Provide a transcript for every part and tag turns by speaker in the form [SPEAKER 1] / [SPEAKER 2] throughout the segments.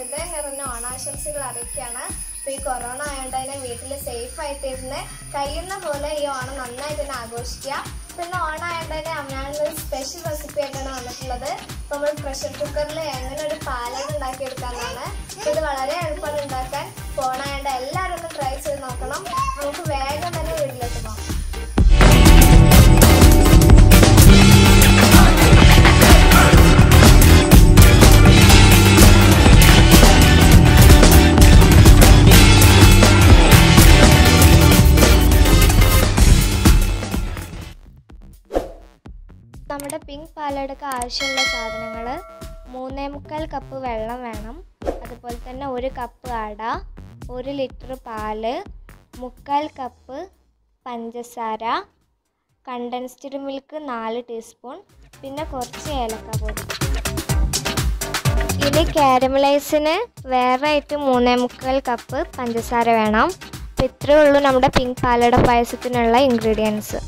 [SPEAKER 1] ഹൃദയം നിറഞ്ഞ ഓണാശംസകൾ അറിയിക്കുകയാണ് അപ്പൊ ഈ കൊറോണ ആയതുകൊണ്ട് തന്നെ വീട്ടിൽ സേഫ് ആയിട്ടിരുന്ന് കഴിയുന്ന പോലെ ഈ ഓണം നന്നായിട്ട് തന്നെ ആഘോഷിക്കുക പിന്നെ ഓണം ആയതുകൊണ്ട് തന്നെ അമ്മയാണൊരു സ്പെഷ്യൽ റെസിപ്പി ആയിട്ടാണ് വന്നിട്ടുള്ളത് അപ്പൊ നമ്മൾ പ്രഷർ കുക്കറിൽ എങ്ങനെ ഒരു പാലകം ഉണ്ടാക്കിയെടുക്കാന്നാണ് അപ്പൊ ഇത് വളരെ എളുപ്പമാണ് ഉണ്ടാക്കാൻ ഓണായതുകൊണ്ട് എല്ലാവരും ഒന്ന് ട്രൈ ചെയ്ത് നോക്കണം നമുക്ക് വേഗം തന്നെ വീട്ടിലേക്ക് പോകാം നമ്മുടെ പിങ്ക് പാലടക്ക് ആവശ്യമുള്ള സാധനങ്ങൾ മൂന്നേ മുക്കാൽ കപ്പ് വെള്ളം വേണം അതുപോലെ തന്നെ ഒരു കപ്പ് അട ഒരു ലിറ്റർ പാല് മുക്കാൽ കപ്പ് പഞ്ചസാര കണ്ടൻസ്ഡ് മിൽക്ക് നാല് ടീസ്പൂൺ പിന്നെ കുറച്ച് ഏലക്ക പൊടി ഇനി കാരമലൈസിന് വേറെ ആയിട്ട് മൂന്നേ മുക്കാൽ കപ്പ് പഞ്ചസാര വേണം അപ്പോൾ ഇത്രയേ ഉള്ളൂ നമ്മുടെ പിങ്ക് പാലട പായസത്തിനുള്ള ഇൻഗ്രീഡിയൻസ്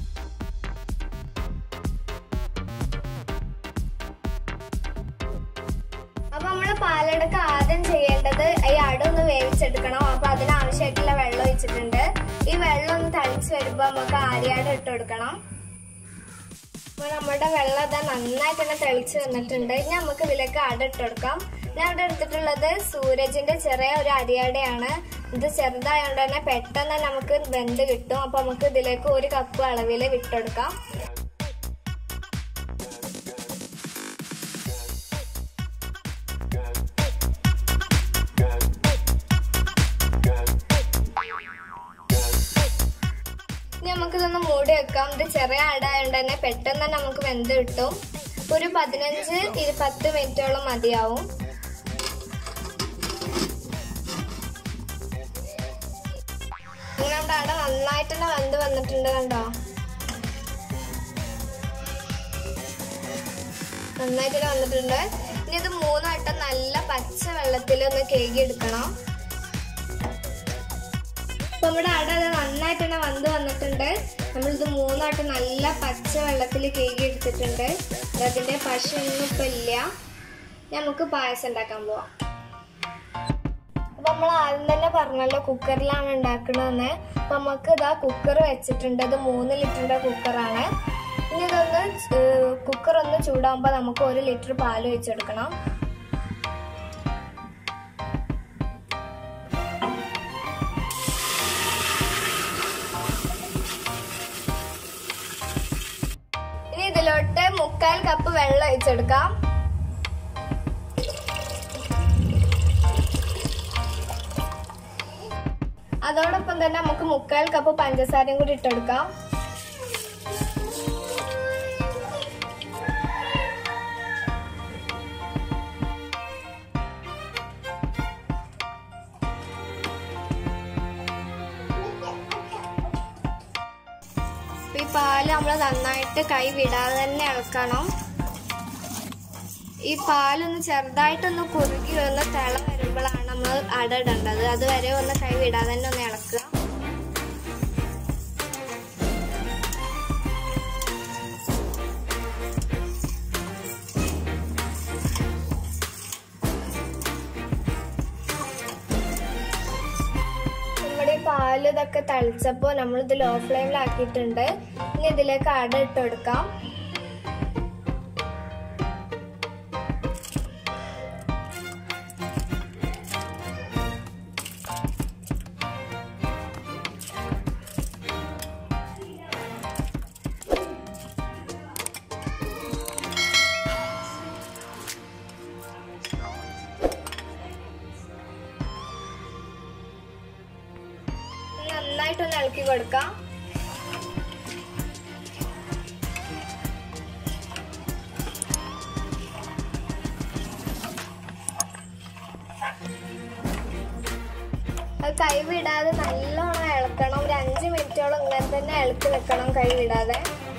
[SPEAKER 1] അപ്പൊ നമ്മള് പാലടക്ക് ആദ്യം ചെയ്യേണ്ടത് ഈ അട ഒന്ന് വേവിച്ചെടുക്കണം അപ്പൊ അതിനാവശ്യമായിട്ടുള്ള വെള്ളം ഒഴിച്ചിട്ടുണ്ട് ഈ വെള്ളം ഒന്ന് തളിച്ച് വരുമ്പോ നമുക്ക് ആര്യാട് ഇട്ട് കൊടുക്കണം അപ്പൊ നമ്മുടെ വെള്ളം ഇതാ നന്നായിട്ട് തന്നെ തെളിച്ച് വന്നിട്ടുണ്ട് ഇനി നമുക്ക് ഇതിലേക്ക് അട ഇട്ട് കൊടുക്കാം ഞാൻ ഇവിടെ എടുത്തിട്ടുള്ളത് സൂരജിന്റെ ചെറിയ ഒരു അരിയടയാണ് ഇത് ചെറുതായതുകൊണ്ട് തന്നെ പെട്ടെന്ന് തന്നെ നമുക്ക് വെന്ത് കിട്ടും അപ്പൊ നമുക്ക് ഇതിലേക്ക് ഒരു കപ്പ് അളവിൽ വിട്ടെടുക്കാം ഇനി നമുക്കിതൊന്ന് മൂടി വെക്കാം ഇത് ചെറിയ അടായതുകൊണ്ട് തന്നെ പെട്ടെന്ന് തന്നെ നമുക്ക് വെന്ത് കിട്ടും ഒരു പതിനഞ്ച് ഇരു പത്ത് മിനിറ്റോളം മതിയാവും ഇങ്ങനെ നമ്മുടെ അട നന്നായിട്ട് തന്നെ വെന്ത് വന്നിട്ടുണ്ട് കണ്ടോ നന്നായിട്ട് തന്നെ വന്നിട്ടുണ്ട് ഇനി ഇത് മൂന്നാട്ടം നല്ല പച്ച വെള്ളത്തിൽ ഒന്ന് കേകി എടുക്കണം അപ്പൊ നമ്മുടെ അട അത് നന്നായിട്ട് തന്നെ വന്ന് വന്നിട്ടുണ്ട് നമ്മളിത് മൂന്നായിട്ട് നല്ല പച്ച വെള്ളത്തിൽ കേകി എടുത്തിട്ടുണ്ട് അതിന്റെ പശയൊന്നും ഇപ്പൊ ഇല്ല നമുക്ക് പായസം ഉണ്ടാക്കാൻ പോവാം അപ്പൊ നമ്മൾ ആദ്യം തന്നെ പറഞ്ഞല്ലോ കുക്കറിലാണ് ഉണ്ടാക്കണമെന്ന് അപ്പൊ നമുക്ക് ഇതാ കുക്കർ വെച്ചിട്ടുണ്ട് ഇത് മൂന്ന് ലിറ്ററിന്റെ കുക്കറാണ് ഇനി ഇതൊന്ന് കുക്കർ ഒന്ന് ചൂടാകുമ്പോൾ നമുക്ക് ഒരു ലിറ്റർ പാൽ ഒഴിച്ചെടുക്കണം ഇനി ഇതിലോട്ട് മുക്കാൽ കപ്പ് വെള്ളം ഒഴിച്ചെടുക്കാം അതോടൊപ്പം തന്നെ നമുക്ക് മുക്കാൽ കപ്പ് പഞ്ചസാരയും കൂടി ഇട്ടെടുക്കാം ഈ പാല് നമ്മൾ നന്നായിട്ട് കൈ വിടാതെ തന്നെ ഇളക്കണം ഈ പാലൊന്ന് ചെറുതായിട്ടൊന്ന് കുറുകി ഒന്ന് തിള വരുമ്പോഴാണ് നമ്മൾ അട ഇടേണ്ടത് അതുവരെ ഒന്ന് കൈ വിടാതെ തന്നെ ഒന്ന് ഇളക്കുക നമ്മുടെ ഈ പാല് ഇതൊക്കെ തളിച്ചപ്പോൾ നമ്മൾ ഇത് ലോ ഫ്ലെയിമിലാക്കിയിട്ടുണ്ട് ഇനി ഇതിലേക്ക് അട ഇട്ട് കൊടുക്കാം നന്നായിട്ടൊന്ന് ഇളക്കി കൊടുക്കാം അത് കൈ വിടാതെ നല്ലോണം ഇളക്കണം ഒരു അഞ്ച് മിനിറ്റോളം ഇങ്ങനെ തന്നെ ഇളക്കി വെക്കണം കൈ വിടാതെ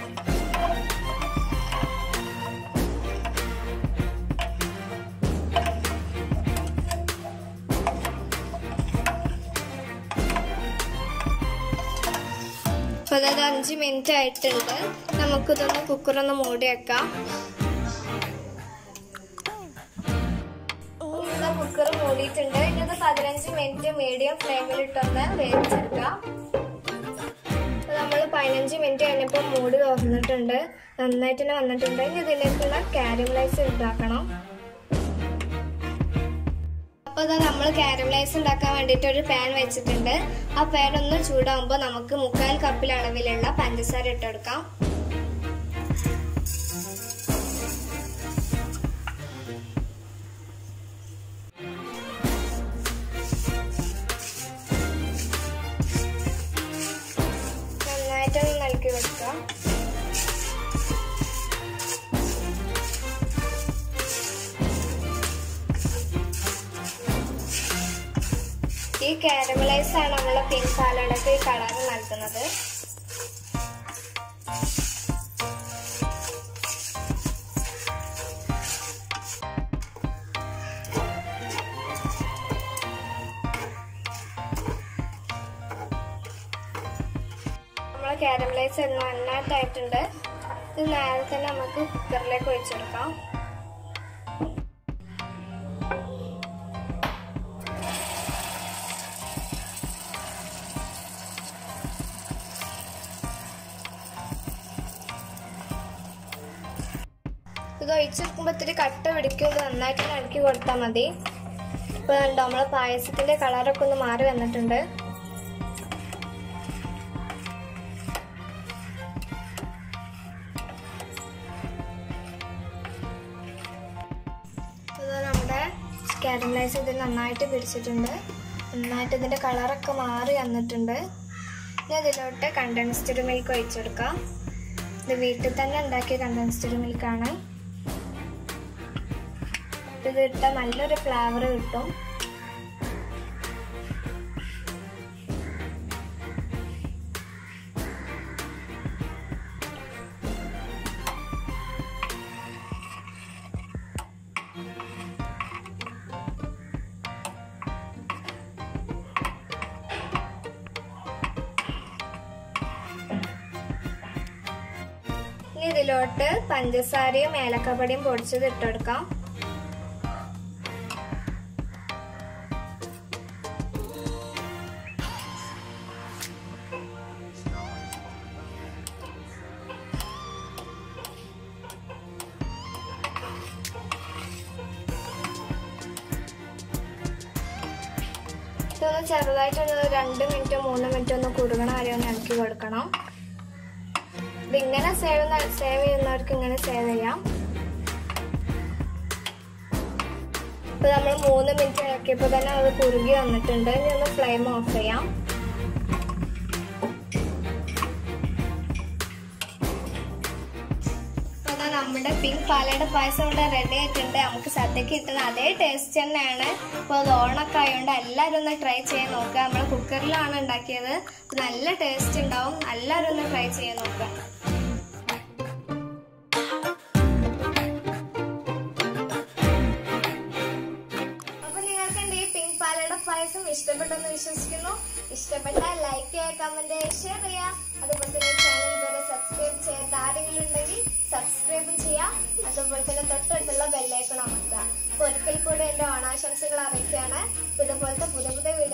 [SPEAKER 1] അപ്പോൾ അതായത് അഞ്ച് മിനിറ്റ് ആയിട്ടുണ്ട് നമുക്കിതൊന്ന് കുക്കറൊന്ന് മൂടി വെക്കാം കുക്കർ മൂടിയിട്ടുണ്ട് ഇനി ഇത് പതിനഞ്ച് മിനിറ്റ് മീഡിയം ഫ്ലെയിമിലിട്ടൊന്ന് വേവിച്ചെടുക്കാം അപ്പൊ നമ്മൾ പതിനഞ്ച് മിനിറ്റ് കഴിഞ്ഞപ്പോൾ മൂടി തുറന്നിട്ടുണ്ട് നന്നായിട്ട് തന്നെ വന്നിട്ടുണ്ട് ഇനി ഇതിലേക്കുള്ള കാരമലൈസ് ഉണ്ടാക്കണം അപ്പോൾ ഇതാ നമ്മൾ കാരമലൈസ് ഉണ്ടാക്കാൻ വേണ്ടിയിട്ട് ഒരു പാൻ വെച്ചിട്ടുണ്ട് ആ പാൻ ഒന്ന് ചൂടാകുമ്പോൾ നമുക്ക് മുക്കാൽ കപ്പിൽ അളവിലുള്ള പഞ്ചസാര ഇട്ടെടുക്കാം നന്നായിട്ടൊന്ന് നൽകി വെക്കാം ഈ കാരമലൈസ് ആണ് നമ്മളെ പിങ്ക് പാലടക്ക് ഈ കളർ നൽകുന്നത് നമ്മളെ കാരമലൈസ് എല്ലാം നന്നായിട്ടായിട്ടുണ്ട് ഇത് നേരെ തന്നെ നമുക്ക് കുക്കറിലേക്ക് ഒഴിച്ചെടുക്കാം ഇത് ഒഴിച്ചെടുക്കുമ്പോൾ ഇത്തിരി കട്ട പിടിക്കും ഇത് നന്നായിട്ട് ഇളക്കി കൊടുത്താൽ മതി ഇപ്പോൾ കണ്ടോ നമ്മളെ പായസത്തിന്റെ കളറൊക്കെ ഒന്ന് മാറി വന്നിട്ടുണ്ട് ഇത് നമ്മുടെ കാരമലൈസ് ഇത് നന്നായിട്ട് പിടിച്ചിട്ടുണ്ട് നന്നായിട്ട് ഇതിന്റെ കളറൊക്കെ മാറി വന്നിട്ടുണ്ട് ഇനി ഇതിലോട്ട് കണ്ടൻസ്ഡ് മിൽക്ക് ഒഴിച്ചെടുക്കാം ഇത് വീട്ടിൽ തന്നെ ഉണ്ടാക്കിയ കണ്ടൻസ്ഡ് മിൽക്കാണ് ഇത് ഇട്ടാൽ നല്ലൊരു ഫ്ലേവർ കിട്ടും ഇനി ഇതിലോട്ട് പഞ്ചസാരയും ഏലക്കപ്പൊടിയും പൊടിച്ചത് ഇട്ടെടുക്കാം ഇതൊന്ന് ചെറുതായിട്ടൊന്ന് രണ്ട് മിനിറ്റോ മൂന്ന് മിനിറ്റോ ഒന്ന് കുറുകണ വരെ ഒന്ന് ഇളക്കി കൊടുക്കണം ഇതിങ്ങനെ സേവ് സേവ് ചെയ്യുന്നവർക്ക് ഇങ്ങനെ സേവ് ചെയ്യാം ഇപ്പൊ നമ്മൾ മൂന്ന് മിനിറ്റ് ഇളക്കിയപ്പോൾ തന്നെ അത് കുറുകി വന്നിട്ടുണ്ട് ഇനി ഒന്ന് ഫ്ലെയിം ഓഫ് ചെയ്യാം ഇപ്പൊ ദാ നമ്മുടെ പിങ്ക് പാലയുടെ പായസം ഇവിടെ റെഡി ആയിട്ടുണ്ട് നമുക്ക് സദ്യക്ക് കിട്ടുന്ന അതേ ടേസ്റ്റ് തന്നെയാണ് ഇപ്പോൾ അത് ഓണൊക്കെ ആയതുകൊണ്ട് എല്ലാവരും ഒന്ന് ട്രൈ ചെയ്യാൻ നോക്കുക നമ്മൾ കുക്കറിലാണ് ഉണ്ടാക്കിയത് നല്ല ടേസ്റ്റ് ഉണ്ടാവും എല്ലാവരും ഒന്ന് ട്രൈ ചെയ്യാൻ നോക്കുക അപ്പൊ നിങ്ങൾക്ക് എന്റെ ഈ പിങ്ക് പാലയുടെ പായസം ഇഷ്ടപ്പെട്ടെന്ന് വിശ്വസിക്കുന്നു ഇഷ്ടപ്പെട്ടാൽ ലൈക്ക് ചെയ്യുക കമന്റ് ചെയ്യുക ഷെയർ ചെയ്യുക അതുപോലെ തന്നെ ചാനൽ ഇതുവരെ സബ്സ്ക്രൈബ് ചെയ്യാത്ത ആരെങ്കിലും ഉണ്ടെങ്കിൽ സബ്സ്ക്രൈബും ചെയ്യാം അതുപോലെ തന്നെ തൊട്ടടുത്തുള്ള ബെല്ലൈക്കൺ അമർത്തുക അപ്പൊ ഒരിക്കൽ കൂടെ എന്റെ ഓണാശംസകൾ അറിയിക്കുകയാണ് ഇതുപോലത്തെ പുതിയ പുതിയ വീഡിയോ